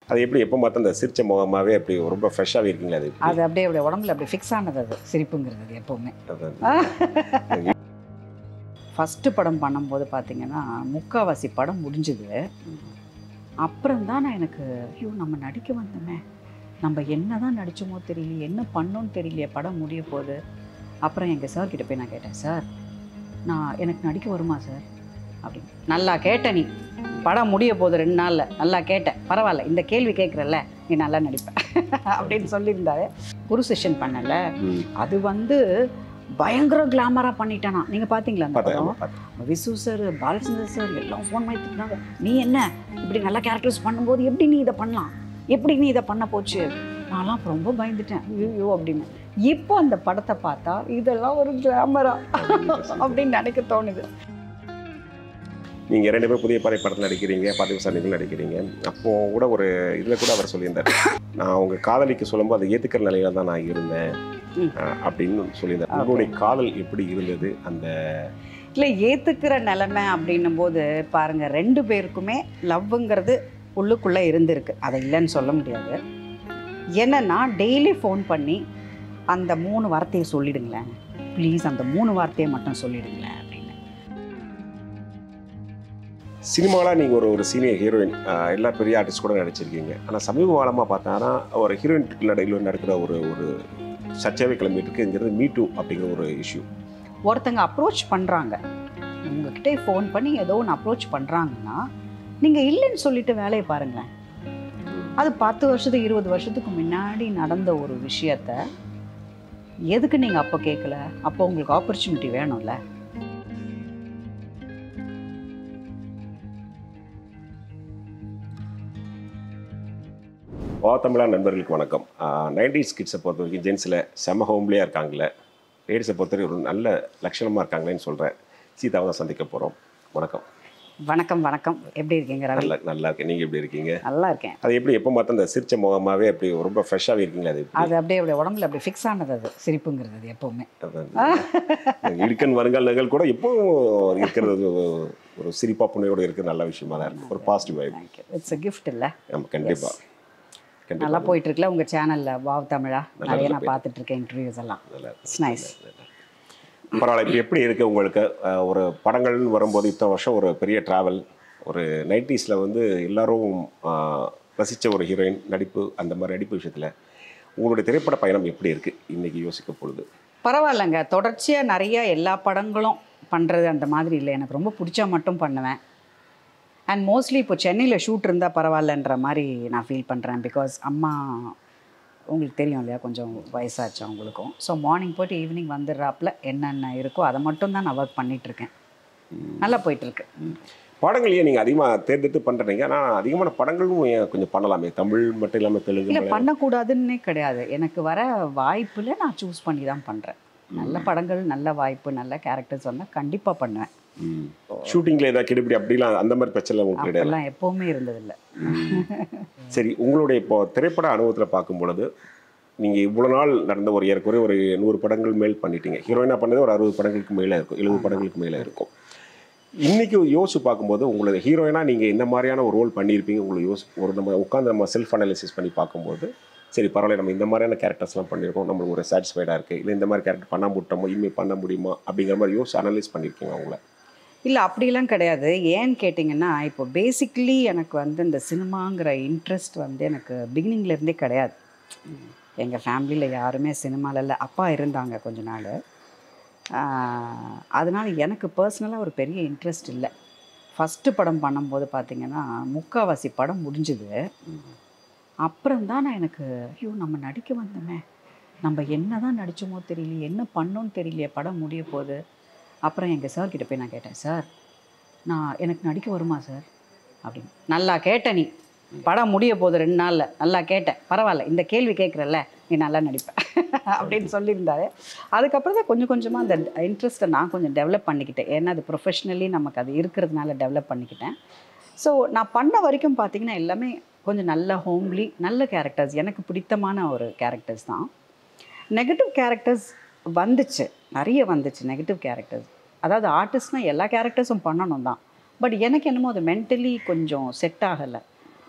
அது எப்படி எப்போ பார்த்தா அந்த சிரிச்ச முகமாவே அப்படி ரொம்ப ஃப்ரெஷ்ஷாகவே இருக்கீங்களா அது எப்படி? அது அப்படியே அப்படியே உடம்புல அப்படியே ஃபிக்ஸ் ஆனது அது சிரிப்புங்கிறது அது எப்போவுமே அதான். ஃபஸ்ட்டு படம் பண்ணும்போது பார்த்தீங்கன்னா முக்காவாசி படம் முடிஞ்சுது அப்புறம் தான் நான் எனக்கு ஐயோ நம்ம நடிக்க வந்தோமே நம்ம என்ன தான் நடிச்சோமோ தெரியலையே என்ன பண்ணோன்னு தெரியலையே படம் முடிய போகுது அப்புறம் எங்கள் சார் கிட்ட போய் நான் கேட்டேன் சார் நான் எனக்கு நடிக்க வருமா சார் அப்படின்னு நல்லா கேட்ட நீ படம் முடிய போகுது ரெண்டு நாளில் நல்லா கேட்டேன் பரவாயில்ல இந்த கேள்வி கேட்குறல்ல நீ நல்லா நடிப்ப அப்படின்னு சொல்லியிருந்தாரு குரு செஷன் பண்ணல ம். அது வந்து பயங்கர கிளாமராக பண்ணிட்டேனா நீங்கள் பார்த்தீங்களா அந்த பார்த்தேன், படம் பார்த்தேன். விசு சார் பாலச்சந்தர் சார் எல்லாம் ஃபோன் பண்ணி திட்டினாங்க நீ என்ன இப்படி நல்ல கேரக்டர்ஸ் பண்ணும்போது எப்படி நீ இதை பண்ணலாம் எப்படி நீ இதை பண்ண போச்சு நான்லாம் அப்ப ரொம்ப பயந்துட்டேன் ஐயோ அப்படின்னு இப்போ அந்த படத்தை பார்த்தா இதெல்லாம் ஒரு கிளாமரா அப்படின்னு நினைக்க தோணுது நீங்கள் ரெண்டு பேரும் புதிய பாறை படத்தில் நடிக்கிறீங்க பார்த்திப சார் நடிக்கிறீங்க அப்போ கூட ஒரு இதில் கூட அவர் சொல்லியிருந்தார் நான் உங்கள் காதலிக்கு சொல்லும்போது அதை ஏற்றுக்கிற நிலையில தான் நான் இருந்தேன் ம். அஹ், அப்படின்னு சொல்லியிருந்தார் Okay. உங்களுடைய காதல் எப்படி இருந்தது அந்த இல்லை ஏற்றுக்கிற நிலைமை அப்படின்னும் போது பாருங்க ரெண்டு பேருக்குமே லவ்வுங்கிறது உள்ளுக்குள்ளே இருந்திருக்கு அதை இல்லைன்னு சொல்ல முடியாது என்னன்னா டெய்லி ஃபோன் பண்ணி அந்த மூணு வார்த்தையை சொல்லிடுங்களேன் ப்ளீஸ் அந்த மூணு வார்த்தையை மட்டும் சொல்லிடுங்களேன் அப்படின்னு சினிமாவில் நீங்கள் ஒரு ஒரு சீனியர் ஹீரோயின் எல்லா பெரிய ஆர்டிஸ்ட் கூட நடிச்சிருக்கீங்க ஆனால் சமீப காலமாக பார்த்தாங்கன்னா ஒரு ஹீரோயின் நடையில் நடக்கிற ஒரு ஒரு சர்ச்சையாகவே கிளம்பிட்டு இருக்குங்கிறது மீ டூ அப்படிங்கிற ஒரு இஷ்யூ ஒருத்தங்க அப்ரோச் பண்ணுறாங்க உங்ககிட்ட ஃபோன் பண்ணி ஏதோ ஒன்று அப்ரோச் பண்ணுறாங்கன்னா நீங்கள் இல்லைன்னு சொல்லிட்டு வேலையை பாருங்களேன் அது பத்து வருஷத்துக்கு இருபது வருஷத்துக்கு முன்னாடி நடந்த ஒரு விஷயத்த எதுக்கு நீங்கள் அப்போ கேட்கல அப்போ உங்களுக்கு ஆப்பர்ச்சுனிட்டி வேணும்ல வா தமிழா நண்பர்களுக்கு வணக்கம் நைன்டிஸ் கிட்ஸை பொறுத்த வரைக்கும் ஜென்ஸில் செம ஹோம்லியாக இருக்காங்களே லேடிஸை பொறுத்தவரைக்கும் ஒரு நல்ல லட்சணமாக இருக்காங்களேன்னு சொல்கிறேன் சீதாவை தான் சந்திக்க போகிறோம் வணக்கம் வணக்கம் வணக்கம் எப்படி இருக்கீங்க ரவி நல்லா நல்லா இருக்கேன் நீங்கள் எப்படி இருக்கீங்க நல்லா இருக்கேன் அது எப்படி எப்போ பார்த்தா அந்த சிரிச்ச முகமாவே அப்படி ரொம்ப ஃப்ரெஷ்ஷாகவே இருக்கீங்களா அது எப்படி? அது அப்படியே அப்படியே உடம்புல அப்படியே ஃபிக்ஸ் ஆனது அது சிரிப்புங்கிறது அது எப்போவுமே அதான். இடுக்கன் வருங்காலங்கள் கூட எப்பவும் இருக்கிறது ஒரு- ஒரு சிரிப்பா புண்ணையோட இருக்கிறது நல்ல விஷயமா தான் இருக்கு ஒரு positive vibe thank you it's a gift இல்லை ஆமாம் கண்டிப்பா கண்டிப்பா நல்லா போயிட்டு இருக்குல்ல உங்கள் சேனலில் வாவ் தமிழா நல்லா நிறைய நல்லா நான் பார்த்துட்டு இருக்கேன் இன்டர்வியூஸ் எல்லாம் நல்லா இருக்கு. இட்ஸ் நைஸ் பரவாயில்ல இப்போ எப்படி இருக்கு உங்களுக்கு அஹ், ஒரு படங்கள்னு வரும்போது இத்தனை வருஷம் ஒரு பெரிய டிராவல் ஒரு நைன்டிஸில் வந்து எல்லாரும் அஹ், ரசிச்ச ஒரு ஹீரோயின் நடிப்பு அந்த மாதிரி நடிப்பு விஷயத்தில் உங்களுடைய திரைப்பட பயணம் எப்படி இருக்கு இன்னைக்கு யோசிக்க பொழுது பரவாயில்லைங்க தொடர்ச்சியாக நிறைய எல்லா படங்களும் பண்ணுறது அந்த மாதிரி இல்லை எனக்கு ரொம்ப பிடிச்சா மட்டும் பண்ணுவேன் அண்ட் மோஸ்ட்லி இப்போ சென்னையில் ஷூட் இருந்தால் பரவாயில்லன்ற மாதிரி நான் ஃபீல் பண்ணுறேன் பிகாஸ் அம்மா உங்களுக்கு தெரியும் இல்லையா கொஞ்சம் வயசாச்சு அவங்களுக்கும் ஸோ மார்னிங் போயிட்டு ஈவினிங் வந்துடுறாப்புல என்னென்ன இருக்கோ அதை மட்டும் தான் நான் ஒர்க் பண்ணிகிட்ருக்கேன் நல்லா போயிட்டுருக்கு படங்கள் ஏன் நீங்கள் அதிகமாக தேர்ந்தெடுத்து பண்ணுறீங்க ஆனால் அதிகமான படங்களும் ஏன் கொஞ்சம் பண்ணலாமே தமிழ் மட்டும் இல்லாமல் தெலுங்கு இல்லை மலையாளம். பண்ணக்கூடாதுன்னே கிடையாது எனக்கு வர வாய்ப்பில் நான் சூஸ் பண்ணி தான் பண்ணுறேன் நல்ல படங்கள் நல்ல வாய்ப்பு நல்ல கேரக்டர்ஸ் வந்தால் கண்டிப்பாக பண்ணுவேன் ம். ஷூட்டிங்ல ஏதாவது கெடுபிடி அப்படிலாம் அந்த மாதிரி பிரச்சனை உங்களுக்கு கிடையாது அப்பெல்லாம் எப்போவுமே இருந்ததில்லை சரி உங்களுடைய இப்போ திரைப்பட அனுபவத்தில் பார்க்கும் பொழுது நீங்கள் இவ்வளோ நாள் நடந்த ஒரு ஏறக்குறைய ஒரு நூறு படங்கள் மேல் பண்ணிட்டீங்க ஹீரோயினாக பண்ணது ஒரு அறுபது படங்களுக்கு மேலே இருக்கும் எழுபது படங்களுக்கு மேலே இருக்கும் இன்னைக்கு யோசிச்சு பார்க்கும்போது உங்களோட ஹீரோயினாக நீங்கள் என்ன மாதிரியான ஒரு ரோல் பண்ணியிருப்பீங்க உங்களுக்கு யோசி ஒரு நம்ம உட்காந்து நம்ம செல்ஃப் அனாலிசிஸ் பண்ணி பார்க்கும்போது சரி பரவாயில்ல நம்ம இந்த மாதிரியான கேரக்டர்ஸ்லாம் பண்ணியிருக்கோம் நம்மளுக்கு ஒரு சாட்டிஸ்ஃபைடாக இருக்குது இல்லை இந்த மாதிரி கேரக்டர் பண்ண முடிட்டோமோ இனிமேல் பண்ண முடியுமா அப்படிங்கிற மாதிரி யோசிச்சு அனலைஸ் பண்ணியிருக்கீங்க அவங்கள இல்லை அப்படிலாம் கிடையாது ஏன்னு கேட்டிங்கன்னா இப்போ பேசிக்கலி எனக்கு வந்து இந்த சினிமாங்கிற இன்ட்ரெஸ்ட் வந்து எனக்கு beginning ல இருந்தே கிடையாது எங்கள் ஃபேமிலியில் யாருமே சினிமாவில் இல்லை அப்பா இருந்தாங்க கொஞ்ச நாள் ஆஹ், அதனால எனக்கு பர்சனலாக ஒரு பெரிய இன்ட்ரெஸ்ட் இல்லை ஃபஸ்ட்டு படம் பண்ணும்போது பார்த்தீங்கன்னா முக்காவாசி படம் முடிஞ்சுது அப்புறம் தான் நான் எனக்கு ஐயோ நம்ம நடிக்க வந்தோமே நம்ம என்ன தான் நடிச்சோமோ தெரியலையே என்ன பண்ணோன்னு தெரியலையே படம் முடிய போகுது அப்புறம் எங்கள் சார் கிட்ட போய் நான் கேட்டேன் சார் நான் எனக்கு நடிக்க வருமா சார் அப்படின்னு நல்லா கேட்ட நீ படம் முடிய போகுது ரெண்டு நாளில் நல்லா கேட்டேன் பரவாயில்ல இந்த கேள்வி கேட்குறல்ல நீ நல்லா நடிப்ப அப்படின்னு சொல்லியிருந்தாரு அதுக்கப்புறம் தான் கொஞ்சம் கொஞ்சமாக அந்த இன்ட்ரெஸ்ட்டை நான் கொஞ்சம் டெவலப் பண்ணிக்கிட்டேன் ஏன்னா அது ப்ரொஃபஷ்னலி நமக்கு அது இருக்கிறதுனால டெவலப் பண்ணிக்கிட்டேன் ஸோ நான் பண்ண வரைக்கும் பார்த்தீங்கன்னா எல்லாமே கொஞ்சம் நல்ல ஹோம்லி நல்ல கேரக்டர்ஸ் எனக்கு பிடித்தமான ஒரு கேரக்டர்ஸ் தான் நெகட்டிவ் கேரக்டர்ஸ் வந்துச்சு நிறைய வந்துச்சு நெகட்டிவ் கேரக்டர்ஸ் அதாவது ஆர்டிஸ்ட்னால் எல்லா கேரக்டர்ஸும் பண்ணணும் தான் பட் எனக்கு என்னமோ அது மென்டலி கொஞ்சம் செட் ஆகலை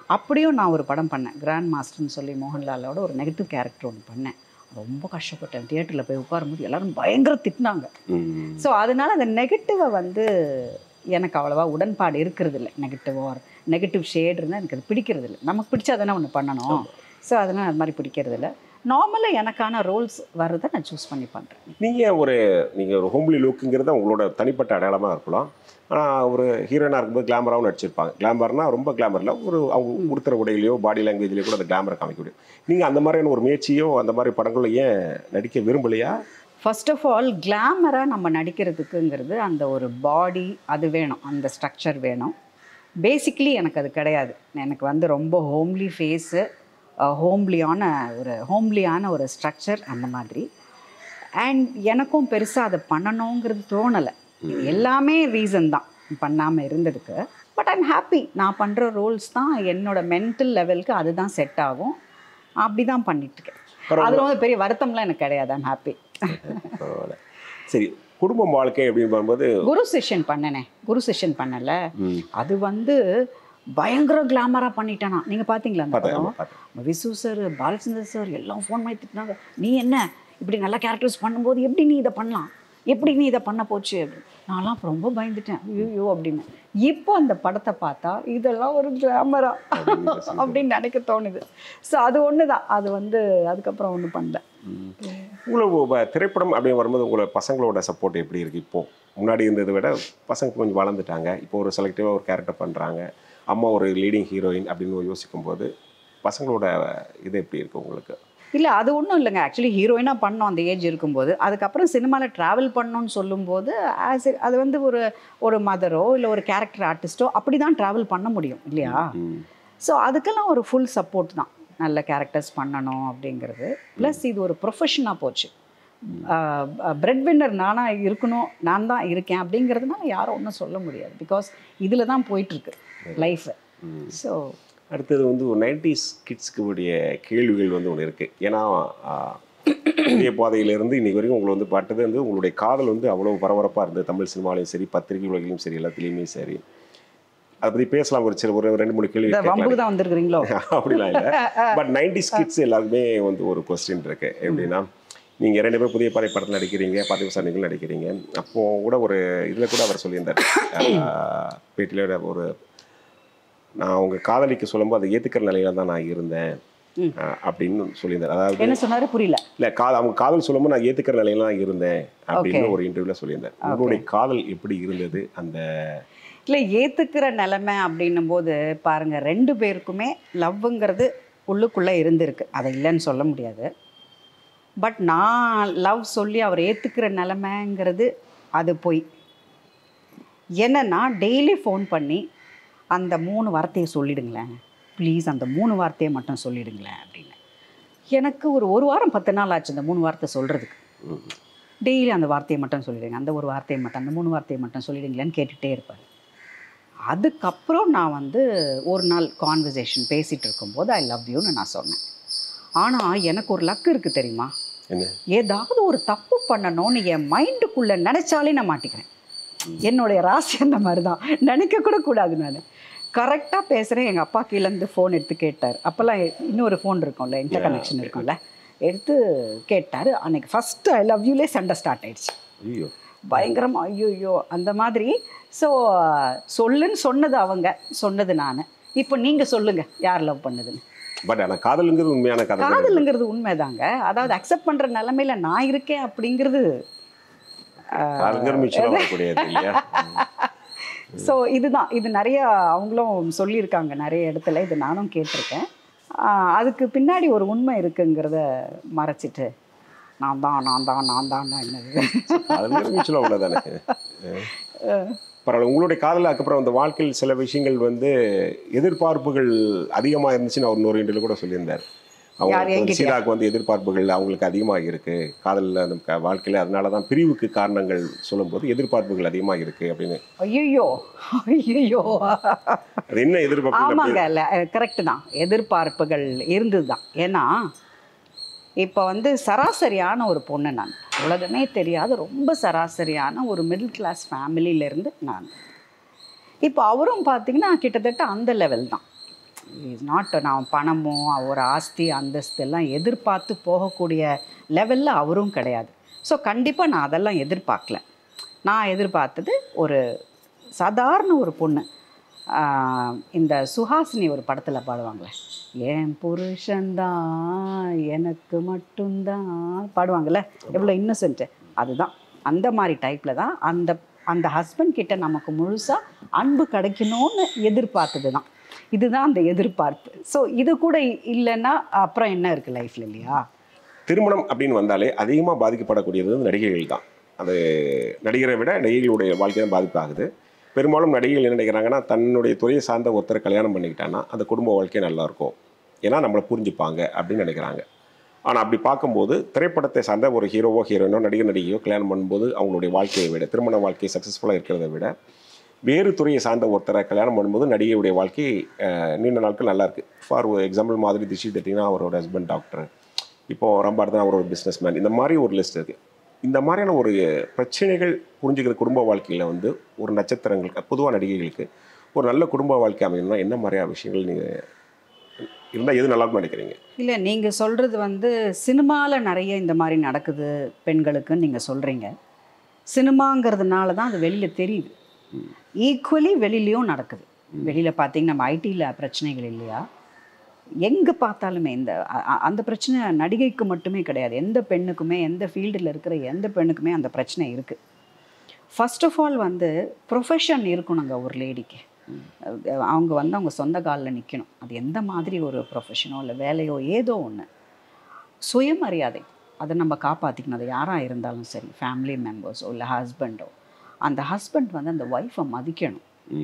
அப்படியும் நான் ஒரு படம் பண்ணேன் கிராண்ட் மாஸ்டர்னு சொல்லி மோகன்லாலோட ஒரு நெகட்டிவ் கேரக்டர் ஒன்று பண்ணேன் ரொம்ப கஷ்டப்பட்டேன் தியேட்டரில் போய் உட்காரும்போது எல்லாரும் பயங்கர திட்டினாங்க ம். ஸோ அதனால அந்த நெகட்டிவை வந்து எனக்கு அவ்வளோவா உடன்பாடு இருக்கிறது இல்லை நெகட்டிவ் ஆர் நெகட்டிவ் ஷேட் இருந்தால் எனக்கு அது பிடிக்கிறது இல்லை நமக்கு பிடிச்சா தானே ஒன்று பண்ணணும் ஸோ அதனால் அது மாதிரி பிடிக்கிறது இல்லை நார்மலாக எனக்கான ரோல்ஸ் வர்றதை நான் சூஸ் பண்ணி பண்ணுறேன் நீங்கள் ஒரு நீங்கள் ஒரு ஹோம்லி லுக்குங்கிறது உங்களோட தனிப்பட்ட அடையாளமாக இருக்கலாம் ஆனால் ஒரு ஹீரோயினாக இருக்கும்போது கிளாமராகவும் நடிச்சிருப்பாங்க கிளாமர்னா ரொம்ப கிளாமரில் ஒரு அவங்க உடுத்துற உடையிலையோ பாடி லாங்குவேஜ்லேயோ கூட அந்த கிளாமரை காமிக்க முடியும் நீங்கள் அந்த மாதிரியான ஒரு முயற்சியோ அந்த மாதிரி படங்களில் ஏன் நடிக்க விரும்பலையா ஃபர்ஸ்ட் ஆஃப் ஆல் கிளாமராக நம்ம நடிக்கிறதுக்குங்கிறது அந்த ஒரு பாடி அது வேணும் அந்த ஸ்ட்ரக்சர் வேணும் பேசிக்லி எனக்கு அது கிடையாது எனக்கு வந்து ரொம்ப ஹோம்லி ஃபேஸு ஹோம்லியான ஒரு ஹோம்லியான ஒரு ஸ்ட்ரக்சர் அந்த மாதிரி அண்ட் எனக்கும் பெருசாக அதை பண்ணணுங்கிறது தோணலை இது எல்லாமே ரீசன் தான் பண்ணாமல் இருந்ததுக்கு பட் ஐம் ஹாப்பி நான் பண்ணுற ரோல்ஸ் தான் என்னோட மென்டல் லெவலுக்கு அதுதான் செட் ஆகும் அப்படி தான் பண்ணிட்டுருக்கேன் அதில் வந்து பெரிய வருத்தம்லாம் எனக்கு கிடையாது ஐம் ஹாப்பி பரவாயில்ல சரி குடும்பம் வாழ்க்கை அப்படின்னு வரும்போது குரு செஷன் பண்ணனே குரு செஷன் பண்ணல ம், அது வந்து பயங்கர கிளாமராக பண்ணிட்டேனா நீங்கள் பார்த்தீங்களா அந்த பார்த்தேன் படம் ஆமா, பார்த்தேன் விசு சார் பாலச்சந்தர் சார் எல்லாம் ஃபோன் பண்ணி திட்டினாங்க நீ என்ன இப்படி நல்ல கேரக்டர்ஸ் பண்ணும்போது எப்படி நீ இதை பண்ணலாம் எப்படி நீ இதை பண்ண போச்சு அப்படின்னு நான்லாம் அப்ப ரொம்ப பயந்துட்டேன் ஐயோ அப்படின்னு இப்போ அந்த படத்தை பார்த்தா இதெல்லாம் ஒரு கிளாமரா அப்படின்னு நினைக்க தோணுது ஸோ அது ஒன்று தான் அது வந்து அதுக்கப்புறம் ஒன்றும் பண்ணல உங்களை திரைப்படம் அப்படின்னு வரும்போது உங்களை பசங்களோட சப்போர்ட் எப்படி இருக்குது இப்போ முன்னாடி இருந்ததை விட பசங்க கொஞ்சம் வளர்ந்துட்டாங்க இப்போ ஒரு செலக்டிவாக ஒரு கேரக்டர் பண்ணுறாங்க அம்மா ஒரு லீடிங் ஹீரோயின் அப்படின்னு யோசிக்கும்போது பசங்களோட இது எப்படி இருக்குது உங்களுக்கு இல்லை அது ஒன்றும் இல்லைங்க ஆக்சுவலி ஹீரோயினாக பண்ணோம் அந்த ஏஜ் இருக்கும்போது அதுக்கப்புறம் சினிமாவில் ட்ராவல் பண்ணணும்னு சொல்லும்போது ஆஸ் அது வந்து ஒரு ஒரு மதரோ இல்லை ஒரு கேரக்டர் ஆர்டிஸ்ட்டோ அப்படி தான் ட்ராவல் பண்ண முடியும் இல்லையா ம். ஸோ அதுக்கெல்லாம் ஒரு ஃபுல் சப்போர்ட் தான் நல்ல கேரக்டர்ஸ் பண்ணணும் அப்படிங்கிறது ப்ளஸ் இது ஒரு ப்ரொஃபஷனாக போச்சு பிரெட் வின்னர் நானாக இருக்கணும் நான் தான் இருக்கேன் அப்படிங்கிறதுனால யாரும் ஒன்றும் சொல்ல முடியாது பிகாஸ் இதில் தான் போயிட்டுருக்கு லைஃபு ம். ஸோ அடுத்தது வந்து ஒரு நைன்டிஸ் கிட்ஸ்க்கு உடைய கேள்விகள் வந்து ஒன்று இருக்குது ஏன்னா ஆஹ், புதிய பாதையிலிருந்து இன்னைக்கு வரைக்கும் உங்களை வந்து பார்த்தது வந்து உங்களுடைய காதல் வந்து அவ்வளோ பரபரப்பாக இருந்தது தமிழ் சினிமாலையும் சரி பத்திரிகை உலகிலும் சரி எல்லாத்துலேயுமே சரி அதை பற்றி பேசலாம் ஒரு சில ஒரு ரெண்டு மூணு கேள்வி இந்த கேட்கலாம் வம்புக்கு தான் வந்திருக்கிறீங்களோ அப்படிலாம் இல்லை பட் நைன்டிஸ் கிட்ஸ் எல்லாருமே வந்து ஒரு கொஸ்டின் இருக்கு எப்படின்னா நீங்கள் ரெண்டு பேரும் புதிய பாறை படத்தில் நடிக்கிறீங்க பார்த்திப சார் நடிக்கிறீங்க அப்போ கூட ஒரு இதில் கூட அவர் சொல்லியிருந்தார் பேட்டியில் ஒரு நான் உங்கள் காதலிக்கு சொல்லும்போது அதை ஏற்றுக்கிற நிலையில தான் நான் இருந்தேன் ம். அஹ், அப்படின்னு சொல்லியிருந்தார் அதாவது என்ன சொன்னாரு புரியல இல்லை கா அவங்க காதல் சொல்லும்போது நான் ஏற்றுக்கிற நிலையில தான் இருந்தேன் அப்படின்னு Okay. ஒரு இன்டர்வியூவில் சொல்லியிருந்தார் உங்களுடைய காதல் எப்படி இருந்தது அந்த இல்லை ஏற்றுக்கிற நிலைமை அப்படின்னும் போது பாருங்க ரெண்டு பேருக்குமே லவ்வுங்கிறது உள்ளுக்குள்ளே இருந்திருக்கு அதை இல்லைன்னு சொல்ல முடியாது பட் நான் லவ் சொல்லி அவர் ஏற்றுக்கிற நிலைமைங்கிறது அது போய் என்னன்னா டெய்லி ஃபோன் பண்ணி அந்த மூணு வார்த்தையை சொல்லிடுங்களேன் ப்ளீஸ் அந்த மூணு வார்த்தையை மட்டும் சொல்லிடுங்களேன் அப்படின்னு எனக்கு ஒரு ஒரு வாரம் பத்து நாள் ஆச்சு அந்த மூணு வார்த்தை சொல்கிறதுக்கு ம், டெய்லி அந்த வார்த்தையை மட்டும் சொல்லிடுங்க அந்த ஒரு வார்த்தையை மட்டும் அந்த மூணு வார்த்தையை மட்டும் சொல்லிடுங்களேன்னு கேட்டுகிட்டே இருப்பார் அதுக்கப்புறம் நான் வந்து ஒரு நாள் கான்வர்சேஷன் பேசிகிட்டு இருக்கும்போது ஐ லவ் யூன்னு நான் சொன்னேன் ஆனால் எனக்கு ஒரு லக் இருக்குது தெரியுமா என்ன ஏதாவது ஒரு தப்பு பண்ணணும்னு என் மைண்டுக்குள்ளே நினச்சாலே நான் மாட்டிக்கிறேன் என்னுடைய ராசி அந்த மாதிரி தான் நினைக்க கூட கூடாது நான் கரெக்டாக பேசுகிறேன் எங்கள் அப்பா கீழேருந்து ஃபோன் எடுத்து கேட்டார் அப்போல்லாம் இன்னொரு ஃபோன் இருக்கும்ல இன்டர் கனெக்ஷன் இருக்கும்ல எடுத்து கேட்டார் அன்னைக்கு ஃபஸ்ட்டு ஐ லவ் யூலே சண்டை ஸ்டார்ட் ஆயிடுச்சு ஐயோ பயங்கரமா ஐயோ அந்த மாதிரி ஸோ சொல்லுன்னு சொன்னது அவங்க சொன்னது நான் இப்போ நீங்கள் சொல்லுங்கள் யார் லவ் பண்ணுதுன்னு பட் ஆனால் காதலுங்கிறது உண்மையான காதல் கிடையாது. காதலுங்கிறது உண்மைதாங்க அதாவது அக்செப்ட் பண்ணுற நிலமையில நான் இருக்கேன் அப்படிங்கிறது காதலுங்கிறது மிச்சம் வரக்கூடியது இல்லையா ஸோ இதுதான் இது நிறைய அவங்களும் சொல்லியிருக்காங்க நிறைய இடத்துல இது நானும் கேட்டிருக்கேன் ஆஹ் அதுக்கு பின்னாடி ஒரு உண்மை இருக்குங்கிறத மறைச்சிட்டு நான் தான் நான் தான் நான் தான் என்னது காதலுங்கிறது மிச்சம் அவ்வளோதானே பரவாயில்ல உங்களுடைய காதல் அதுக்கப்புறம் அந்த வாழ்க்கையில் சில விஷயங்கள் வந்து எதிர்பார்ப்புகள் அதிகமாக இருந்துச்சுன்னு அவர் இன்னொரு இன்டர்வியூ கூட சொல்லியிருந்தார் யார் அவங்க வந்து என்கிட்டயா? சீதாக்கு வந்து எதிர்பார்ப்புகள் அவங்களுக்கு அதிகமாக இருக்கு காதலில் அந்த க- வாழ்க்கையில அதனால தான் பிரிவுக்கு காரணங்கள் சொல்லும்போது எதிர்பார்ப்புகள் அதிகமாக இருக்கு அப்படின்னு ஐயோ ஐயோ அது என்ன எதிர்பார்ப்பு ஆமாங்க இல்லை கரெக்டு தான் எதிர்பார்ப்புகள் இருந்தது தான் ஏன்னா இப்போ வந்து சராசரியான ஒரு பொண்ணு நான் உலகமே தெரியாத ரொம்ப சராசரியான ஒரு மிடில் கிளாஸ் ஃபேமிலியிலேருந்து நான் இப்போ அவரும் பார்த்தீங்கன்னா கிட்டத்தட்ட அந்த லெவல் தான் இஸ் நாட் நான் பணமோ ஒரு ஆஸ்தி அந்தஸ்து எல்லாம் எதிர்பார்த்து போகக்கூடிய லெவலில் அவரும் கிடையாது ஸோ கண்டிப்பாக நான் அதெல்லாம் எதிர்பார்க்கல நான் எதிர்பார்த்தது ஒரு சாதாரண ஒரு பொண்ணு ஆஹ் இந்த சுஹாசினி ஒரு படத்தில் பாடுவாங்களே என் புருஷன்தான் எனக்கு மட்டும்தான் பாடுவாங்கள்ல எவ்வளோ இன்னசென்ட்டு அதுதான் அந்த மாதிரி டைப்பில் தான் அந்த அந்த ஹஸ்பண்ட் கிட்ட நமக்கு முழுசாக அன்பு கிடைக்கணும்னு எதிர்பார்த்தது தான் இதுதான் அந்த எதிர்பார்ப்பு ஸோ இது கூட இல்லைன்னா அப்புறம் என்ன இருக்குது லைஃப்பில் இல்லையா திருமணம் அப்படின்னு வந்தாலே அதிகமாக பாதிக்கப்படக்கூடியது வந்து நடிகைகள் தான் அது நடிகரை விட நடிகைகளுடைய வாழ்க்கை தான் பாதிப்பாகுது பெரும்பாலும் நடிகைகள் என்ன நினைக்கிறாங்கன்னா தன்னுடைய துறையை சார்ந்த ஒருத்தரை கல்யாணம் பண்ணிக்கிட்டான்னா அந்த குடும்ப வாழ்க்கை நல்லா இருக்கும் ஏன்னா நம்மளை புரிஞ்சுப்பாங்க அப்படின்னு நினைக்கிறாங்க ஆனால் அப்படி பார்க்கும்போது திரைப்படத்தை சார்ந்த ஒரு ஹீரோவோ ஹீரோயினோ நடிகர் நடிகையோ கல்யாணம் பண்ணும்போது அவங்களுடைய வாழ்க்கையை விட திருமண வாழ்க்கை சக்ஸஸ்ஃபுல்லாக இருக்கிறத விட வேறு துறையை சார்ந்த ஒருத்தரை கல்யாணம் பண்ணும்போது நடிகையுடைய வாழ்க்கை அஹ், நீண்ட நாட்கள் நல்லா இருக்கு ஃபார் எக்ஸாம்பிள் மாதிரி திஷி தட்டினா அவரோட ஹஸ்பண்ட் டாக்டர் இப்போ ரம்பாடுதான் அவர் ஒரு பிஸ்னஸ் மேன் இந்த மாதிரி ஒரு லிஸ்ட் இருக்குது இந்த மாதிரியான ஒரு பிரச்சனைகள் புரிஞ்சுக்கிற குடும்ப வாழ்க்கையில் வந்து ஒரு நட்சத்திரங்களுக்கு பொதுவாக நடிகைகளுக்கு ஒரு நல்ல குடும்ப வாழ்க்கை அமையணும்னா என்ன மாதிரியான விஷயங்கள் நீங்கள் இருந்தால் எது நல்லா இருக்கும்னு நினைக்கிறீங்க இல்லை நீங்கள் சொல்கிறது வந்து சினிமாவில் நிறைய இந்த மாதிரி நடக்குது பெண்களுக்குன்னு நீங்கள் சொல்கிறீங்க சினிமாங்கிறதுனால தான் அது வெளியில் தெரியுது ஈக்குவலி வெளியிலையும் நடக்குது வெளியில் பார்த்தீங்கன்னா நம்ம ஐடியில் பிரச்சனைகள் இல்லையா எங்கே பார்த்தாலுமே இந்த அ- அ- அந்த பிரச்சனை நடிகைக்கு மட்டுமே கிடையாது எந்த பெண்ணுக்குமே எந்த ஃபீல்டில் இருக்கிற எந்த பெண்ணுக்குமே அந்த பிரச்சனை இருக்குது ஃபர்ஸ்ட் ஆஃப் ஆல் வந்து ப்ரொஃபஷன் இருக்கணுங்க ஒரு லேடிக்கு அவங்க வந்து அவங்க சொந்த காலில் நிற்கணும் அது எந்த மாதிரி ஒரு ப்ரொஃபஷனோ இல்லை வேலையோ ஏதோ ஒன்று சுயமரியாதை அதை நம்ம காப்பாற்றிக்கணும் அது யாராக இருந்தாலும் சரி ஃபேமிலி மெம்பர்ஸோ இல்லை ஹஸ்பண்டோ அந்த ஹஸ்பண்ட் வந்து அந்த ஒய்ஃபை மதிக்கணும்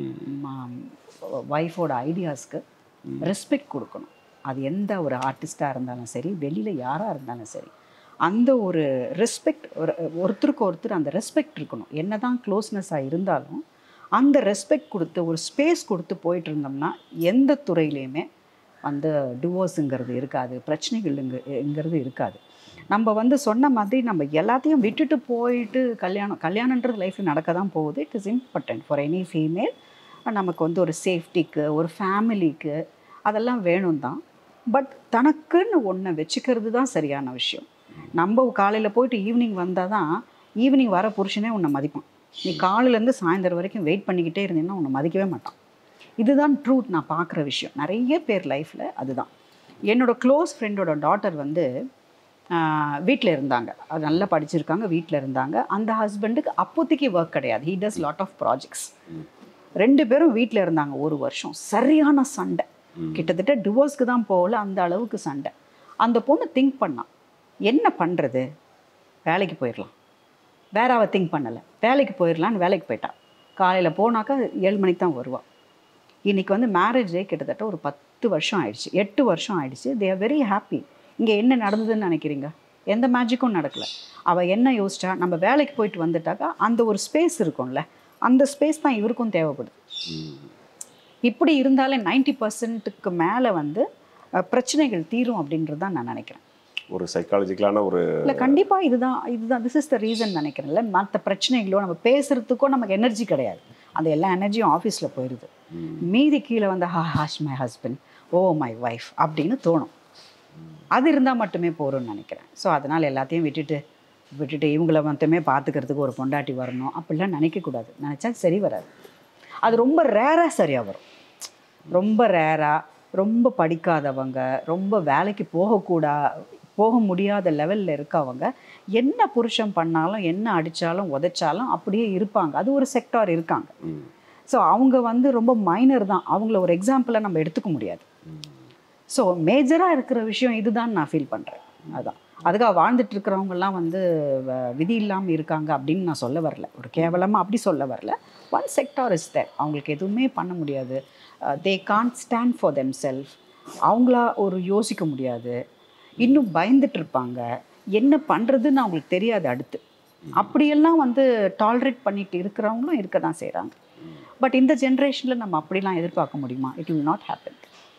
ஒய்ஃபோட ஐடியாஸ்க்கு ரெஸ்பெக்ட் கொடுக்கணும் அது எந்த ஒரு ஆர்டிஸ்டாக இருந்தாலும் சரி வெளியில் யாராக இருந்தாலும் சரி அந்த ஒரு ரெஸ்பெக்ட் ஒரு ஒருத்தருக்கு ஒருத்தர் அந்த ரெஸ்பெக்ட் இருக்கணும் என்ன தான் க்ளோஸ்னஸாக இருந்தாலும் அந்த ரெஸ்பெக்ட் கொடுத்து ஒரு ஸ்பேஸ் கொடுத்து போயிட்டு இருந்தோம்னா எந்த துறையிலையுமே வந்து டிவோர்ஸுங்கிறது இருக்காது பிரச்சனைகள்ங்கிறது இருக்காது நம்ம வந்து சொன்ன மாதிரி நம்ம எல்லாத்தையும் விட்டுட்டு போயிட்டு கல்யாணம் கல்யாணன்றது லைஃப்பில் நடக்க தான் போகுது it is important for any female நமக்கு வந்து ஒரு சேஃப்டிக்கு ஒரு ஃபேமிலிக்கு அதெல்லாம் வேணும் தான் பட் தனக்குன்னு ஒன்றை வச்சுக்கிறது தான் சரியான விஷயம் நம்ம காலையில் போயிட்டு ஈவினிங் வந்தால் தான் ஈவினிங் வர புருஷனே உன்னை மதிப்பான் நீ காலையிலேருந்து சாயந்தரம் வரைக்கும் வெயிட் பண்ணிக்கிட்டே இருந்தீங்கன்னா உன்னை மதிக்கவே மாட்டான் இதுதான் ட்ரூத் நான் பார்க்குற விஷயம் நிறைய பேர் லைஃப்பில் அதுதான் என்னோட க்ளோஸ் ஃப்ரெண்டோட டாட்டர் வந்து வீட்டில் இருந்தாங்க அது நல்லா படிச்சிருக்காங்க வீட்டில் இருந்தாங்க அந்த ஹஸ்பண்டுக்கு அப்போதைக்கு ஒர்க் கிடையாது he does lot of projects ரெண்டு பேரும் வீட்டில் இருந்தாங்க ஒரு வருஷம் சரியான சண்டை கிட்டத்தட்ட டிவோர்ஸ்க்கு தான் போகல அந்த அளவுக்கு சண்டை அந்த பொண்ணு திங்க் பண்ணான் என்ன பண்ணுறது வேலைக்கு போயிடலாம் வேற அவள் திங்க் பண்ணலை வேலைக்கு போயிடலான்னு வேலைக்கு போயிட்டா காலையில் போனாக்கா ஏழு மணிக்கு தான் வருவாள் இன்னைக்கு வந்து மேரேஜே கிட்டத்தட்ட ஒரு பத்து வருஷம் ஆயிடுச்சு எட்டு வருஷம் ஆயிடுச்சு தே ஆர் வெரி ஹாப்பி இங்கே என்ன நடந்ததுன்னு நினைக்கிறீங்க எந்த மேஜிக்கும் நடக்கல அவள் என்ன யோசிச்சா நம்ம வேலைக்கு போயிட்டு வந்துட்டாக்கா அந்த ஒரு ஸ்பேஸ் இருக்கும்ல அந்த ஸ்பேஸ் தான் இவருக்கும் தேவைப்படுது இப்படி இருந்தாலே நைன்டி பர்சன்ட்டுக்கு மேலே வந்து அஹ், பிரச்சனைகள் தீரும் அப்படின்றது தான் நான் நினைக்கிறேன் ஒரு சைக்காலஜிக்கலான ஒரு இல்லை கண்டிப்பாக இதுதான் இதுதான் திஸ் இஸ் த ரீசன் நினைக்கிறேன்ல மற்ற பிரச்சனைகளோ நம்ம பேசுகிறதுக்கோ நமக்கு எனர்ஜி கிடையாது அந்த எல்லா எனர்ஜியும் ஆஃபீஸில் போயிடுது மீதி கீழே வந்து ஹா ஹாஷ் my husband oh my wife அப்படின்னு தோணும் அது இருந்தால் மட்டுமே போகிறோம்னு நினைக்கிறேன் ஸோ அதனால் எல்லாத்தையும் விட்டுட்டு விட்டுட்டு இவங்கள மட்டுமே பார்த்துக்கிறதுக்கு ஒரு பொண்டாட்டி வரணும் அப்படிலாம் நினைக்கக்கூடாது நினச்சா சரி வராது அது ரொம்ப ரேராக சரியாக வரும் ரொம்ப ரேராக ரொம்ப படிக்காதவங்க ரொம்ப வேலைக்கு போகக்கூடா போக முடியாத லெவலில் இருக்கவங்க என்ன புருஷன் பண்ணாலும் என்ன அடித்தாலும் உதைச்சாலும் அப்படியே இருப்பாங்க அது ஒரு செக்டார் இருக்காங்க ஸோ அவங்க வந்து ரொம்ப மைனர் தான் அவங்கள ஒரு எக்ஸாம்பிளாக நம்ம எடுத்துக்க முடியாது ஸோ மேஜராக இருக்கிற விஷயம் இதுதான் நான் ஃபீல் பண்ணுறேன் அதான் அதுக்காக வாழ்ந்துட்டு இருக்கிறவங்கலாம் வந்து வ- விதி இல்லாமல் இருக்காங்க அப்படின்னு நான் சொல்ல வரல ஒரு கேவலமாக அப்படி சொல்ல வரல ஒன் செக்டார் இஸ் தேர் அவங்களுக்கு எதுவுமே பண்ண முடியாது they can't stand for them self அவங்களா ஒரு யோசிக்க முடியாது இன்னும் பயந்துட்டு இருப்பாங்க என்ன பண்ணுறதுன்னு அவங்களுக்கு தெரியாது அடுத்து அப்படியெல்லாம் வந்து டாலரேட் பண்ணிட்டு இருக்கிறவங்களும் இருக்க தான் செய்கிறாங்க பட் இந்த ஜென்ரேஷனில் நம்ம அப்படிலாம் எதிர்பார்க்க முடியுமா it will not happen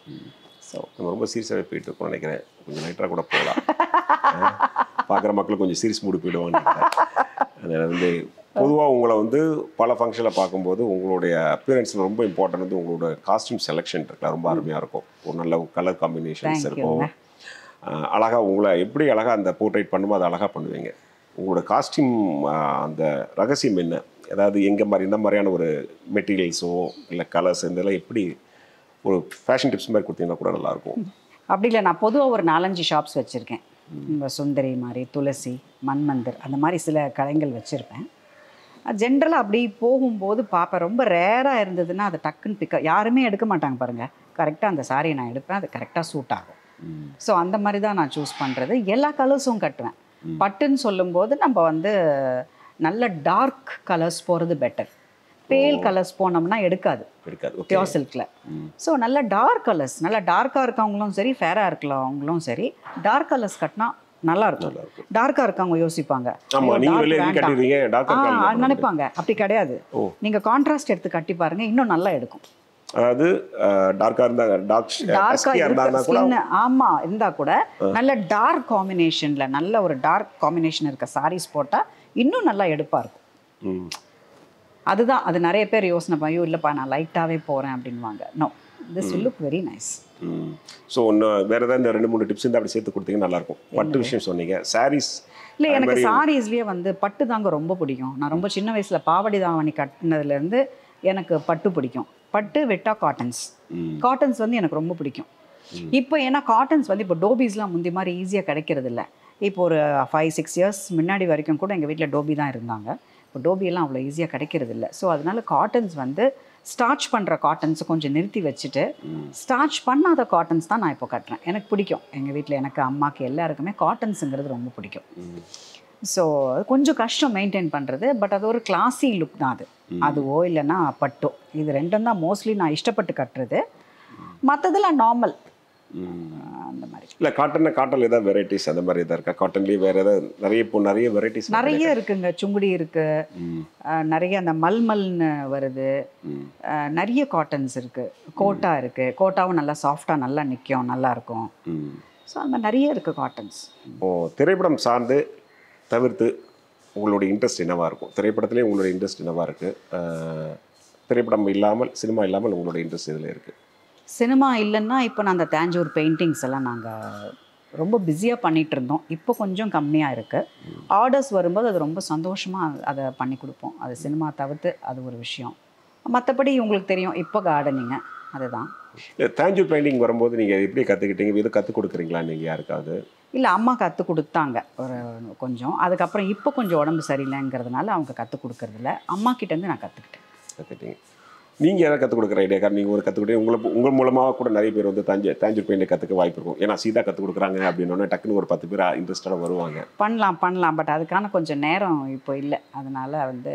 so நம்ம ரொம்ப சீரியஸாகவே போயிட்டு இருக்கோம்னு நினைக்கிறேன் கொஞ்சம் லைட்டாக கூட போகலாம் பார்க்குற மக்கள் கொஞ்சம் சீரியஸ் மூடு போயிடுவாங்க அதனால் வந்து பொதுவாக உங்களை வந்து பல ஃபங்க்ஷனில் பார்க்கும்போது உங்களுடைய அப்பியரன்ஸில் ரொம்ப இம்பார்ட்டன்ட் வந்து உங்களோட காஸ்டியூம் செலெக்ஷன் இருக்குல்ல ரொம்ப அருமையாக இருக்கும் ஒரு நல்ல கலர் காம்பினேஷன்ஸ் Thank இருக்கும் you. அஹ் அழகா உங்களை எப்படி அழகா அந்த போர்ட்ரேட் பண்ணுமோ அதை அழகா பண்ணுவீங்க உங்களோட காஸ்டியூம் அந்த ரகசியம் என்ன அதாவது எங்க மாதிரி இந்த மாதிரியான ஒரு மெட்டீரியல்ஸோ இல்லை கலர்ஸ் இதெல்லாம் எப்படி ஒரு ஃபேஷன் டிப்ஸ் மாதிரி கொடுத்தீங்கன்னா கூட நல்லாயிருக்கும் அப்படி இல்லை நான் பொதுவாக ஒரு நாலஞ்சு ஷாப்ஸ் வச்சுருக்கேன் இந்த சுந்தரி மாதிரி துளசி மன்மந்தர் அந்த மாதிரி சில கடைகள் வச்சுருப்பேன் ஜென்ரலாக அப்படி போகும்போது பார்ப்பேன் ரொம்ப ரேராக இருந்ததுன்னா அதை டக்குன்னு பிக்க யாருமே எடுக்க மாட்டாங்க பாருங்கள் கரெக்டாக அந்த சாரியை நான் எடுப்பேன் அது கரெக்டாக சூட் ஆகும் ஸோ அந்த மாதிரி தான் நான் சூஸ் பண்ணுறது எல்லா கலர்ஸும் கட்டுவேன் பட்டுன்னு சொல்லும்போது நம்ம வந்து நல்ல டார்க் கலர்ஸ் போகிறது பெட்டர் பேல் கலர்ஸ் போனோம்னா எடுக்காது இருக்காது ஓகே பியோர் சில்கில் ஸோ நல்ல டார்க் கலர்ஸ் நல்லா டார்க்காக இருக்கவங்களும் சரி ஃபேராக இருக்கவங்களும் சரி டார்க் கலர்ஸ் கட்டினா நல்லா இருக்கும் நல்லா இருக்கும் டார்க்காக இருக்கவங்க யோசிப்பாங்க ஆமா ஐயோ, நீங்க dark வெளியே வேண்டாம். கட்டிடுவீங்க ஆ டாக்டர் அது நினைப்பாங்க அப்படி கிடையாது ஓ. நீங்க கான்ட்ராஸ்ட் எடுத்து கட்டி பாருங்க இன்னும் நல்லா எடுக்கும் அதாவது டார்க்காக இருந்தாங்க டார்க் டார்க்கா இருந்தாங்கன்னா கூட ஸ்கின் ஆமா இருந்தா கூட நல்ல டார்க் காம்பினேஷன்ல நல்ல ஒரு டார்க் காம்பினேஷன் இருக்க சாரீஸ் போட்டா இன்னும் நல்லா எடுப்பா இருக்கும் ம் அதுதான் அது நிறைய பேர் யோசனை பண்ணி, ஐயோ இல்லப்பா நான் லைட்டாவே போறேன் அப்படின்வாங்க no this will look very nice so இன்னும் வேற ஏதாவது இந்த ரெண்டு மூணு டிப்ஸ் இருந்தால் அப்படி சேர்த்து கொடுத்தீங்கன்னா நல்லாயிருக்கும் பட்டு விஷயம் சொன்னீங்க சாரீஸ் இல்லை எனக்கு சாரீஸ்லேயே வந்து பட்டு தாங்க ரொம்ப பிடிக்கும் நான் ரொம்ப சின்ன வயசுல பாவாடி தாவணி கட்டினதுலேருந்து எனக்கு பட்டு பிடிக்கும் பட்டு வெட்டா காட்டன்ஸ் காட்டன்ஸ் வந்து எனக்கு ரொம்ப பிடிக்கும் இப்போ ஏன்னா காட்டன்ஸ் வந்து இப்போ டோபீஸ்லாம் முந்தி மாதிரி ஈஸியாக கிடைக்கிறது இல்ல இப்போ ஒரு ஃபைவ் சிக்ஸ் இயர்ஸ் முன்னாடி வரைக்கும் கூட எங்கள் வீட்டில் டோபி தான் இருந்தாங்க இப்போ டோபியெல்லாம் அவ்வளோ ஈஸியாக கிடைக்கிறது இல்ல ஸோ அதனால காட்டன்ஸ் வந்து ஸ்டார்ச் பண்ணுற காட்டன்ஸ் கொஞ்சம் நிறுத்தி வச்சுட்டு ஸ்டார்ச் பண்ணாத காட்டன்ஸ் தான் நான் இப்போ கட்டுறேன் எனக்கு பிடிக்கும் எங்கள் வீட்டில் எனக்கு அம்மாக்கு எல்லாருக்குமே காட்டன்ஸுங்கிறது ரொம்ப பிடிக்கும் ஸோ கொஞ்சம் கஷ்டம் மெயின்டைன் பண்ணுறது பட் அது ஒரு கிளாசி லுக் தான் அது அதுவோ இல்லைன்னா பட்டோ இது ரெண்டும் தான் மோஸ்ட்லி நான் இஷ்டப்பட்டு கட்டுறது மற்றதெல்லாம் நார்மல் அந்த மாதிரி இல்லை காட்டன்ல காட்டன் ஏதாவது வெரைட்டிஸ் அந்த மாதிரி எதாவது இருக்கா காட்டன்லேயே வேற ஏதாவது நிறைய இப்போ நிறைய வெரைட்டிஸ் நிறைய இருக்குங்க சுங்குடி இருக்கு அஹ் நிறைய அந்த மல்மல்னு வருது அஹ் நிறைய காட்டன்ஸ் இருக்கு கோட்டா இருக்கு கோட்டாவும் நல்லா சாஃப்டாக நல்லா நிற்கும் நல்லா இருக்கும் ஸோ அந்த மாதிரி நிறைய இருக்கு காட்டன்ஸ் இப்போ திரைப்படம் சார்ந்து தவிர்த்து உங்களுடைய இன்ட்ரெஸ்ட் என்னவா இருக்கும் திரைப்படத்திலே உங்களுடைய இன்ட்ரெஸ்ட் என்னவா இருக்கு அஹ், திரைப்படம் இல்லாமல் சினிமா இல்லாமல் உங்களுடைய இன்ட்ரெஸ்ட் இதில் இருக்கு சினிமா இல்லைன்னா இப்போ நான் அந்த தேஞ்சூர் பெயிண்டிங்ஸ் எல்லாம் நாங்கள் ரொம்ப பிஸியாக பண்ணிட்டு இருந்தோம் இப்போ கொஞ்சம் கம்மியாக இருக்குது ஆர்டர்ஸ் வரும்போது அது ரொம்ப சந்தோஷமாக அதை பண்ணி கொடுப்போம் அது சினிமா தவிர்த்து அது ஒரு விஷயம் மற்றபடி உங்களுக்கு தெரியும் இப்போ கார்டனிங்க அதுதான் இல்லை தேஞ்சூர் பெயிண்டிங் வரும்போது நீங்கள் எப்படி கற்றுக்கிட்டீங்க இது கற்றுக் கொடுக்குறீங்களா நீங்கள் யாருக்காவது இல்லை அம்மா கற்றுக் கொடுத்தாங்க ஒரு கொஞ்சம் அதுக்கப்புறம் இப்போ கொஞ்சம் உடம்பு சரியில்லைங்கிறதுனால அவங்க கற்றுக் கொடுக்கறதில்ல அம்மா கிட்டேருந்து நான் கற்றுக்கிட்டேன் கற்றுக்கிட்டீங்க நீங்கள் யாராவது கற்றுக் கொடுக்குற ஐடியா காரணம் நீங்கள் ஒரு கற்றுக்கிட்டே உங்களை உங்கள் மூலமாக கூட நிறைய பேர் வந்து தஞ்சை தேஞ்சூர் பெயிண்டிங் கற்றுக்க வாய்ப்பு இருக்கும் ஏன்னா சீதா கற்றுக் கொடுக்குறாங்க அப்படின்னோடனே டக்குன்னு ஒரு பத்து பேர் இன்ட்ரெஸ்டாக வருவாங்க பண்ணலாம் பண்ணலாம் பட் அதுக்கான கொஞ்சம் நேரம் இப்போ இல்லை அதனால வந்து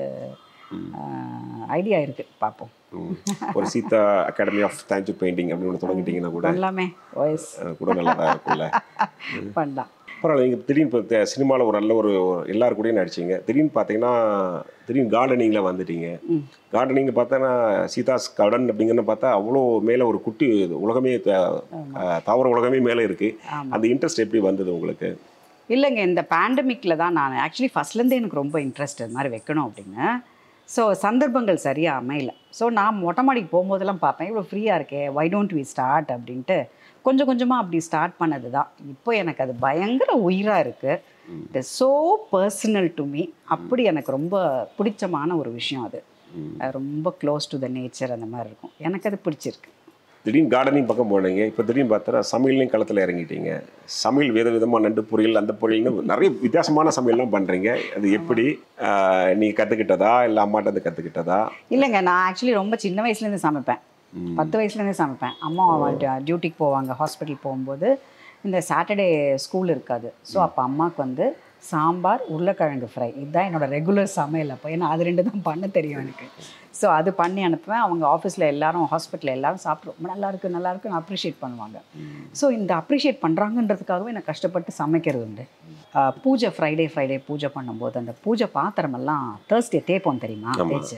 ஐடியா இருக்குது பார்ப்போம் ம். ஒரு Sita academy of Tanjore painting அப்படின்னு ஒன்று தொடங்கிட்டீங்கன்னா கூட பண்ணலாமே வாய்ஸ் அஹ், கூட நல்லா தான் இருக்கும்ல பண்ணலாம் பரவாயில்ல நீங்கள் திடீர்னு இப்போ சினிமாவில் ஒரு நல்ல ஒரு எல்லாரு கூடயும் நடிச்சீங்க திடீர்னு பார்த்தீங்கன்னா திடீர்னு கார்டனிங்கில் வந்துட்டீங்க ம். கார்டனிங் பார்த்தோன்னா சீதாஸ் கார்டன் அப்படிங்கிறத பார்த்தா அவ்வளோ மேலே ஒரு குட்டி உலகமே த- அஹ், தாவர உலகமே மேலே இருக்குது ஆமாம் அந்த இன்ட்ரெஸ்ட் எப்படி வந்தது உங்களுக்கு இல்லைங்க இந்த பேண்டமிக்கில் தான் நான் ஆக்சுவலி ஃபஸ்ட்லேருந்தே எனக்கு ரொம்ப இன்ட்ரெஸ்ட் இது மாதிரி வைக்கணும் அப்படின்னு ஸோ சந்தர்ப்பங்கள் சரியாக அமையல ஸோ நான் மொட்டை மாடிக்கு போகும்போதெல்லாம் பார்ப்பேன் இவ்வளோ ஃப்ரீயாக இருக்கே வை டோன்ட் வி ஸ்டார்ட் அப்படின்ட்டு கொஞ்சம் கொஞ்சமாக அப்படி ஸ்டார்ட் பண்ணது தான் இப்போ எனக்கு அது பயங்கர உயிராக இருக்குது it is so personal to me அப்படி எனக்கு ரொம்ப பிடிச்சமான ஒரு விஷயம் அது அது ரொம்ப க்ளோஸ் டு த நேச்சர் அந்த மாதிரி இருக்கும் எனக்கு அது பிடிச்சிருக்கு திடீர்னு கார்டனிங் பக்கம் போனீங்க இப்போ திடீர்னு பார்த்தா சமையல்லையும் களத்தில் இறங்கிட்டீங்க சமையல் வித விதமாக நண்டு பொரியல் அந்த பொரியல்னு நிறைய வித்தியாசமான சமையல்லாம் பண்ணுறீங்க அது எப்படி அஹ், நீ கற்றுக்கிட்டதா இல்லை அம்மாட்ட அது கற்றுக்கிட்டதா இல்லைங்க நான் ஆக்சுவலி ரொம்ப சின்ன வயசுலேருந்து சமைப்பேன் பத்து வயசுலேருந்தே சமைப்பேன் அம்மா டியூட்டிக்கு போவாங்க ஹாஸ்பிட்டல் போகும்போது இந்த சாட்டர்டே ஸ்கூல் இருக்காது ஸோ அப்போ அம்மாவுக்கு வந்து சாம்பார் உருளைக்கிழங்கு ஃப்ரை இதுதான் என்னோட ரெகுலர் சமையல் அப்போ ஏன்னா அது ரெண்டு தான் பண்ண தெரியும் எனக்கு ஸோ அது பண்ணி அனுப்புவேன் அவங்க ஆஃபீஸில் எல்லாரும் ஹாஸ்பிட்டலில் எல்லாரும் சாப்பிட்டு ரொம்ப நல்லா இருக்கு நல்லா இருக்குன்னு அப்ரிஷியேட் பண்ணுவாங்க ஸோ இந்த அப்ரிஷியேட் பண்ணுறாங்கன்றதுக்காகவே நான் கஷ்டப்பட்டு சமைக்கிறது உண்டு ஆஹ் பூஜை ஃப்ரைடே ஃப்ரைடே பூஜை பண்ணும்போது அந்த பூஜை பாத்திரமெல்லாம் தேர்ஸ்டே தேய்ப்போம் தெரியுமா ஆமா. தேய்ச்சி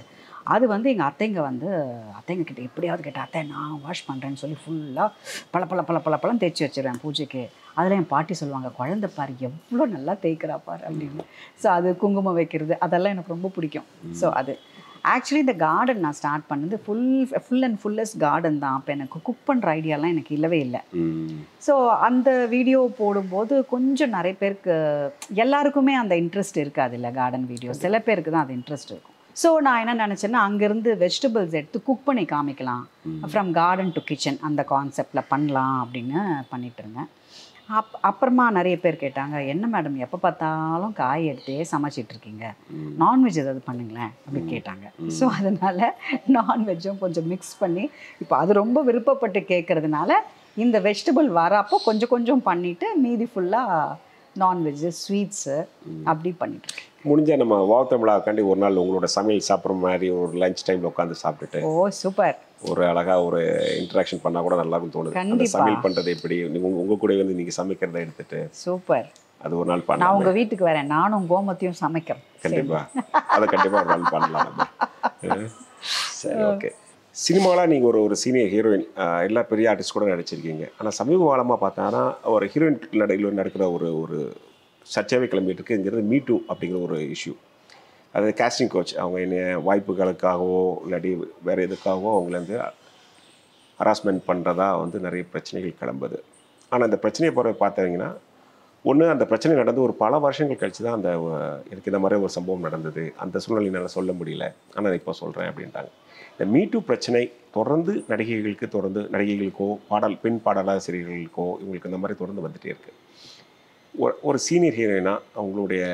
அது வந்து எங்கள் அத்தைங்க வந்து அத்தைங்க கிட்ட எப்படியாவது கேட்ட அத்தை நான் வாஷ் பண்ணுறேன்னு சொல்லி ஃபுல்லாக பல பல பல பல பழம் தேய்ச்சி வச்சிருவேன் பூஜைக்கு அதில் என் பாட்டி சொல்லுவாங்க குழந்தை பாரு எவ்வளோ நல்லா தேய்க்கிறா பாரு அப்படின்னு ஸோ அது குங்குமம் வைக்கிறது அதெல்லாம் எனக்கு ரொம்ப பிடிக்கும் ஸோ அது ஆக்சுவலி இந்த கார்டன் நான் ஸ்டார்ட் பண்ணது full full and fullest garden தான் அப்போ எனக்கு குக் பண்ணுற ஐடியாலாம் எனக்கு இல்லவே இல்லை ம். ஸோ அந்த வீடியோ போடும்போது கொஞ்சம் நிறைய பேருக்கு எல்லாருக்குமே அந்த இன்ட்ரெஸ்ட் இருக்காது இல்லை கார்டன் வீடியோ சில பேருக்கு தான் அது இன்ட்ரெஸ்ட் இருக்கும் ஸோ நான் என்ன நினச்சேன்னா அங்கேருந்து வெஜிடபிள்ஸ் எடுத்து குக் பண்ணி காமிக்கலாம் ஃப்ரம் கார்டன் டு கிச்சன் அந்த கான்செப்டில் பண்ணலாம் அப்படின்னு பண்ணிட்டு இருந்தேன் அப் அப்புறமா நிறைய பேர் கேட்டாங்க என்ன மேடம் எப்போ பார்த்தாலும் காய் எடுத்தே சமைச்சிட்டு இருக்கீங்க நான்வெஜ் ஏதாவது பண்ணுங்களேன் அப்படின்னு கேட்டாங்க ஸோ அதனால் நான்வெஜ்ஜும் கொஞ்சம் மிக்ஸ் பண்ணி இப்போ அது ரொம்ப விருப்பப்பட்டு கேட்கறதுனால இந்த வெஜிடபிள் வரப்போ கொஞ்சம் கொஞ்சம் பண்ணிவிட்டு மீதி ஃபுல்லாக நான்வெஜ்ஜு ஸ்வீட்ஸு அப்படி பண்ணிட்டு இருக்கேன் முடிஞ்சா நம்ம வாவ் தமிழாக்காண்டி ஒரு நாள் உங்களோட சமையல் சாப்பிட்ற மாதிரி ஒரு லஞ்ச் டைம்ல உட்காந்து சாப்பிட்டுட்டு ஓ சூப்பர் ஒரு அழகா ஒரு இன்டராக்ஷன் பண்ணா கூட நல்லா இருக்கும் தோணுது அந்த கண்டிப்பா. சமையல் பண்றது எப்படி நீங்க உங்க- உங்க கூட வந்து நீங்க சமைக்கிறத எடுத்துட்டு சூப்பர் அது ஒரு நாள் நான் பண்ணலாம் உங்கள் வீட்டுக்கு வரேன் நானும் கோமத்தையும் சமைக்கிறேன் கண்டிப்பா அதை கண்டிப்பா ஒரு நாள் பண்ணலாம் நம்ம அஹ் சரி ஓகே சினிமாவில் நீங்கள் ஒரு ஒரு சீனியர் ஹீரோயின் எல்லா பெரிய ஆர்டிஸ்ட் கூட நடிச்சிருக்கீங்க ஆனால் சமீப காலமாக பார்த்தாங்கன்னா ஒரு ஹீரோயின் நடையில் நடக்கிற ஒரு ஒரு சர்ச்சையாகவே கிளம்பிட்டு இருக்குங்கிறது மீ டூ அப்படிங்கிற ஒரு இஷ்யூ அது casting கோச் அவங்க என்ன வாய்ப்புகளுக்காகவோ இல்லாட்டி வேறு எதுக்காகவோ அவங்கள வந்து ஹராஸ்மெண்ட் பண்ணுறதா வந்து நிறைய பிரச்சனைகள் கிளம்புது ஆனால் அந்த பிரச்சனையை போகிற பார்த்தீங்கன்னா ஒன்று அந்த பிரச்சனை நடந்து ஒரு பல வருஷங்கள் கழிச்சு தான் அந்த அஹ், எனக்கு இந்த மாதிரி ஒரு சம்பவம் நடந்தது அந்த சூழ்நிலை என்னால் சொல்ல முடியல ஆனால் இப்போ சொல்கிறேன் அப்படின்ட்டாங்க இந்த மீட்டு பிரச்சனை தொடர்ந்து நடிகைகளுக்கு தொடர்ந்து நடிகைகளுக்கோ பாடல் பெண் பாடலாசிரியர்களுக்கோ இவங்களுக்கு இந்த மாதிரி தொடர்ந்து வந்துட்டே இருக்கு ஒரு ஒரு சீனியர் ஹீரோயினா அவங்களுடைய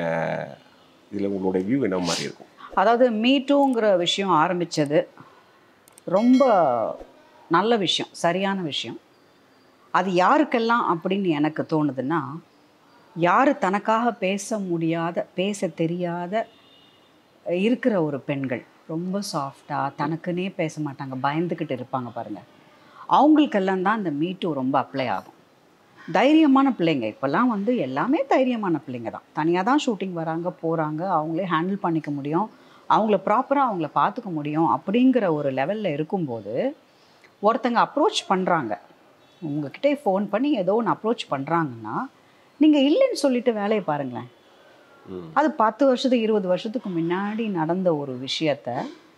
இதில் உங்களுடைய வியூ என்ன மாதிரி இருக்கும் அதாவது மீட்டூங்கிற விஷயம் ஆரம்பித்தது ரொம்ப நல்ல விஷயம் சரியான விஷயம் அது யாருக்கெல்லாம் அப்படின்னு எனக்கு தோணுதுன்னா யார் தனக்காக பேச முடியாத பேச தெரியாத இருக்கிற ஒரு பெண்கள் ரொம்ப சாஃப்டாக தனக்குன்னே பேச மாட்டாங்க பயந்துக்கிட்டு இருப்பாங்க பாருங்கள் அவங்களுக்கெல்லாம் தான் இந்த மீட்டு ரொம்ப அப்ளை ஆகும் தைரியமான பிள்ளைங்க இப்போல்லாம் வந்து எல்லாமே தைரியமான பிள்ளைங்க தான் தனியாக தான் ஷூட்டிங் வராங்க போகிறாங்க அவங்களே ஹேண்டில் பண்ணிக்க முடியும் அவங்கள ப்ராப்பராக அவங்கள பார்த்துக்க முடியும் அப்படிங்கிற ஒரு லெவலில் இருக்கும்போது ஒருத்தங்க அப்ரோச் பண்ணுறாங்க உங்ககிட்ட ஃபோன் பண்ணி ஏதோ ஒன்று அப்ரோச் பண்ணுறாங்கன்னா நீங்கள் இல்லைன்னு சொல்லிட்டு வேலையை பாருங்களேன் ம். அது பத்து வருஷத்துக்கு இருபது வருஷத்துக்கு முன்னாடி நடந்த ஒரு விஷயத்த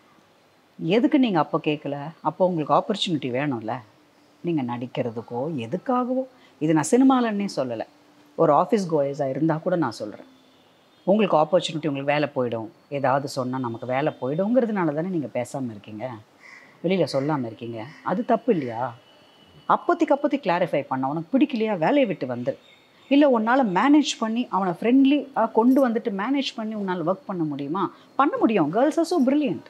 எதுக்கு நீங்கள் அப்போ கேட்கல அப்போ உங்களுக்கு ஆப்பர்ச்சுனிட்டி வேணும்ல நீங்கள் நடிக்கிறதுக்கோ எதுக்காகவோ இது நான் சினிமாலன்னே சொல்லலை ஒரு ஆஃபீஸ் கோயஸாக இருந்தால் கூட நான் சொல்கிறேன் உங்களுக்கு ஆப்பர்ச்சுனிட்டி உங்களுக்கு வேலை போயிடும் ஏதாவது சொன்னால் நமக்கு வேலை போயிடுங்கிறதுனால தானே நீங்கள் பேசாமல் இருக்கீங்க வெளியில் சொல்லாமல் இருக்கீங்க அது தப்பு இல்லையா அப்போதைக்கு அப்போதைக்கு கிளாரிஃபை பண்ண உனக்கு பிடிக்கலையா வேலையை விட்டு வந்துரு இல்லை உன்னால் மேனேஜ் பண்ணி அவனை ஃப்ரெண்ட்லி கொண்டு வந்துட்டு மேனேஜ் பண்ணி உன்னால் ஒர்க் பண்ண முடியுமா பண்ண முடியும் girls are so brilliant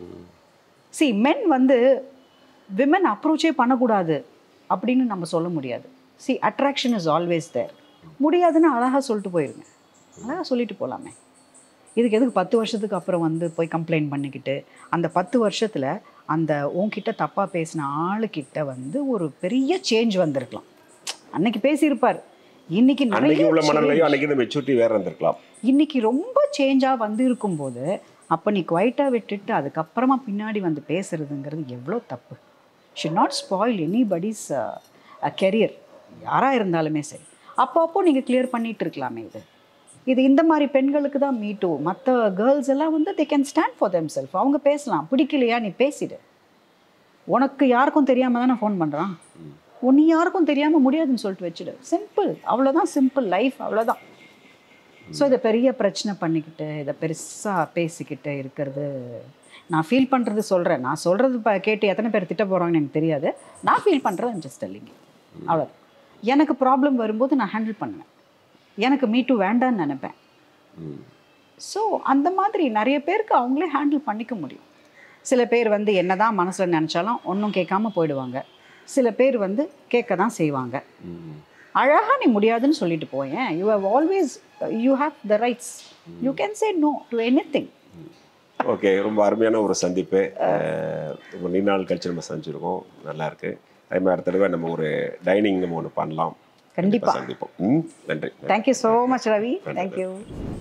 see men வந்து விமன் அப்ரோச்சே பண்ணக்கூடாது அப்படின்னு நம்ம சொல்ல முடியாது see attraction is always there முடியாதுன்னு அழகாக சொல்லிட்டு போயிருங்க அழகாக சொல்லிட்டு போகலாமே இதுக்கு எதுக்கு பத்து வருஷத்துக்கு அப்புறம் வந்து போய் கம்ப்ளைண்ட் பண்ணிக்கிட்டு அந்த பத்து வருஷத்தில் அந்த உன்கிட்ட தப்பாக பேசின ஆளுக்கிட்ட வந்து ஒரு பெரிய சேஞ்ச் வந்திருக்கலாம் அன்னைக்கு பேசியிருப்பார் இன்னைக்கு அன்னைக்கு நிறைய உள்ள change. மனநிலையும் அன்னைக்கு இந்த மெச்சூரிட்டி வேற இருந்திருக்கலாம் இன்னைக்கு ரொம்ப சேஞ்சாக வந்து இருக்கும்போது அப்போ நீ குவைட்டாக விட்டுட்டு அதுக்கப்புறமா பின்னாடி வந்து பேசுறதுங்கிறது எவ்வளோ தப்பு should not spoil anybody's career யாராக இருந்தாலுமே சரி அப்போ அப்போ நீங்கள் கிளியர் பண்ணிட்டு இருக்கலாமே இது இது இந்த மாதிரி பெண்களுக்கு தான் மீட்டு மற்ற கேர்ள்ஸ் எல்லாம் வந்து they can stand for them self அவங்க பேசலாம் பிடிக்கலையா நீ பேசிடு உனக்கு யாருக்கும் தெரியாமல் தானே ஃபோன் பண்ணுறான் நீ யாருக்கும் தெரியாமல் முடியாதுன்னு சொல்லிட்டு வச்சுடு சிம்பிள் அவ்வளோதான் சிம்பிள் லைஃப் அவ்வளோதான் ஸோ இதை பெரிய பிரச்சனை பண்ணிக்கிட்டு இதை பெருசாக பேசிக்கிட்டு இருக்கிறது நான் ஃபீல் பண்ணுறது சொல்கிறேன் நான் சொல்கிறது ப கேட்டு எத்தனை பேர் திட்ட போகிறாங்கன்னு எனக்கு தெரியாது நான் ஃபீல் பண்ணுறது ஜஸ்ட் இல்லைங்க அவ்வளோ எனக்கு ப்ராப்ளம் வரும்போது நான் ஹேண்டில் பண்ணுவேன் எனக்கு மீட்டு வேண்டான்னு நினைப்பேன் ம். ஸோ அந்த மாதிரி நிறைய பேருக்கு அவங்களே ஹேண்டில் பண்ணிக்க முடியும் சில பேர் வந்து என்னதான் மனசில் நினச்சாலும் ஒன்றும் கேட்காம போயிடுவாங்க சில பேர் வந்து கேட்க தான் செய்வாங்க ம். அழகாக நீ முடியாதுன்னு சொல்லிட்டு போயேன் you have always you have the rights you can say no to anything okay ரொம்ப அருமையான ஒரு சந்திப்பு அஹ், ரொம்ப நீண்ட நாள் கழிச்சு நம்ம சந்திச்சிருக்கோம் நல்லா இருக்கு அதே மாதிரி அடுத்த தடவை நம்ம ஒரு டைனிங் நம்ம ஒன்று பண்ணலாம் கண்டிப்பா. சந்திப்போம் ம் நன்றி thank you so much Ravi thank you